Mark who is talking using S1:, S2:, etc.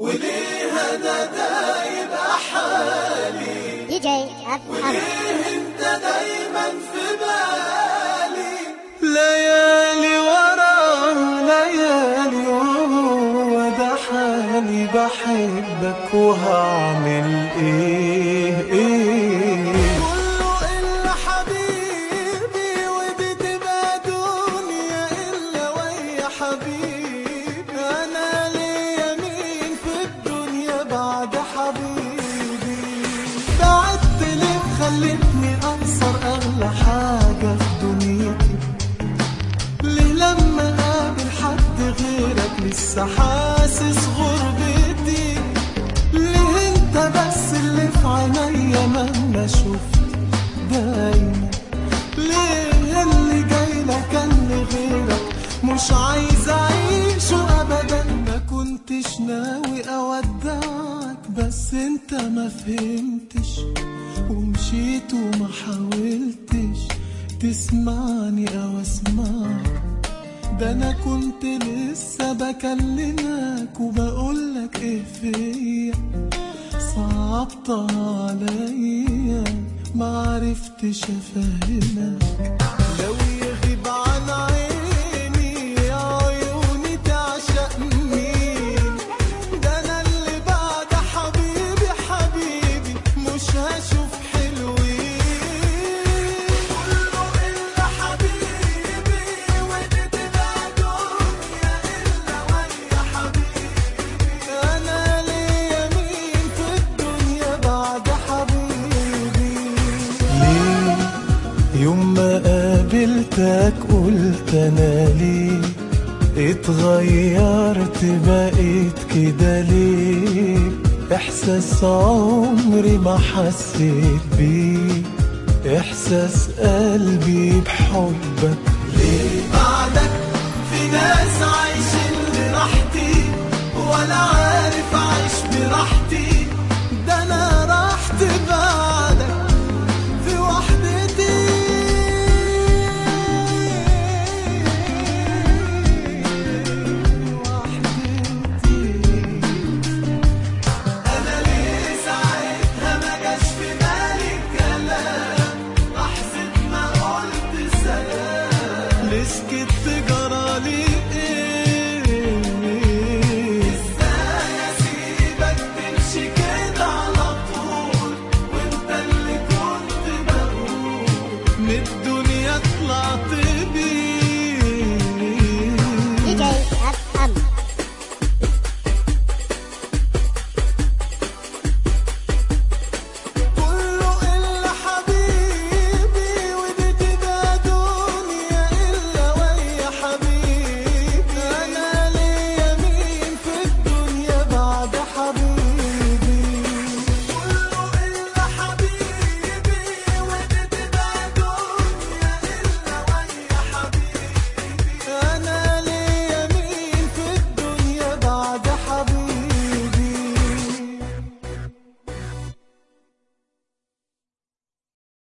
S1: وليه انا دايب حالي
S2: دي جي أبو
S1: وليه انت دايما في بالي ليالي ورا ليالي وده حالي بحبك وهعمل ايه ايه كله الا حبيبي وبتبقى دنيا الا ويا حبيبي انا ليا مين في الدنيا بعد حبيبي بعدت ليه خلتني انصر اغلى حاجه في دنيتي ليه لما قابل حد غيرك لسه حاسس غربتي ليه انت بس اللي في عينيا مهما شفت دايما ليه اللي جاي لك كان غيرك مش عايز اعيشه ابدا ما كنتش ناوي اودعك بس انت ما فهمتش ومشيت وما حاولتش تسمعني او اسمعك ده انا كنت لسه بكلمك وبقولك ايه فيا صعبتها عليا معرفتش افهمك لو يغيب عن عيني يا عيوني تعشق مين ده انا اللي بعد حبيبي حبيبي مش هشوف حلوين كله الا حبيبي ودي تبقى دنيا الا ويا حبيبي انا ليا مين في الدنيا بعد حبيبي ليه يوم ما قابلتك قلت انا ليه اتغيرت بقيت كده ليه احساس عمري ما حسيت بيه احساس قلبي بحبك ليه بعدك في ناس عايشين براحتي ولا